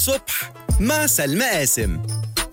الصبح مع سلمى قاسم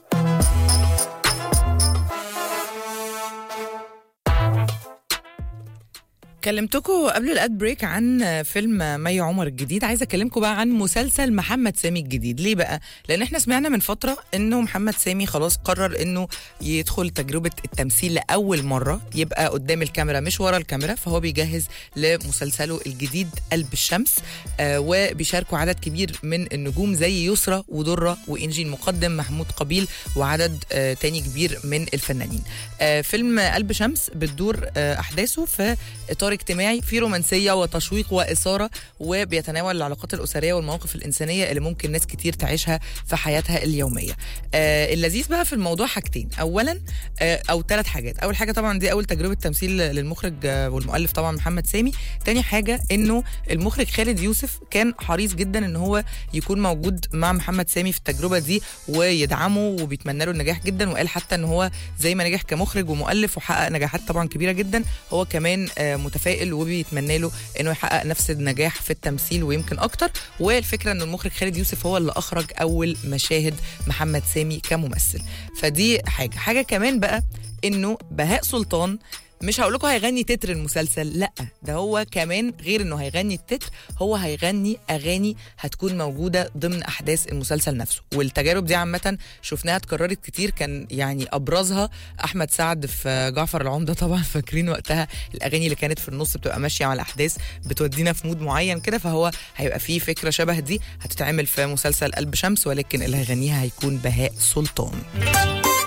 كلمتكم قبل الاد بريك عن فيلم مي عمر الجديد عايزه اكلمكم بقى عن مسلسل محمد سامي الجديد ليه بقى لان احنا سمعنا من فتره انه محمد سامي خلاص قرر انه يدخل تجربه التمثيل لاول مره يبقى قدام الكاميرا مش ورا الكاميرا فهو بيجهز لمسلسله الجديد قلب الشمس آه وبيشاركوا عدد كبير من النجوم زي يسرى ودره وانجي المقدم محمود قبيل وعدد آه تاني كبير من الفنانين آه فيلم قلب شمس بتدور آه احداثه في اطار اجتماعي فيه رومانسيه وتشويق واثاره وبيتناول العلاقات الاسريه والمواقف الانسانيه اللي ممكن ناس كتير تعيشها في حياتها اليوميه. آه اللذيذ بقى في الموضوع حاجتين، اولا آه او ثلاث حاجات، اول حاجه طبعا دي اول تجربه تمثيل للمخرج آه والمؤلف طبعا محمد سامي، تاني حاجه انه المخرج خالد يوسف كان حريص جدا ان هو يكون موجود مع محمد سامي في التجربه دي ويدعمه وبيتمنى له النجاح جدا وقال حتى ان هو زي ما نجح كمخرج ومؤلف وحقق نجاحات طبعا كبيره جدا هو كمان آه متفائل وبيتمنى له انه يحقق نفس النجاح في التمثيل ويمكن اكتر والفكره ان المخرج خالد يوسف هو اللي اخرج اول مشاهد محمد سامي كممثل فدي حاجه حاجه كمان بقى انه بهاء سلطان مش هقول لكم هيغني تتر المسلسل لا ده هو كمان غير انه هيغني التتر هو هيغني اغاني هتكون موجوده ضمن احداث المسلسل نفسه والتجارب دي عامه شفناها اتكررت كتير كان يعني ابرزها احمد سعد في جعفر العمده طبعا فاكرين وقتها الاغاني اللي كانت في النص بتبقى ماشيه مع الاحداث بتودينا في مود معين كده فهو هيبقى فيه فكره شبه دي هتتعمل في مسلسل قلب شمس ولكن اللي هيغنيها هيكون بهاء سلطان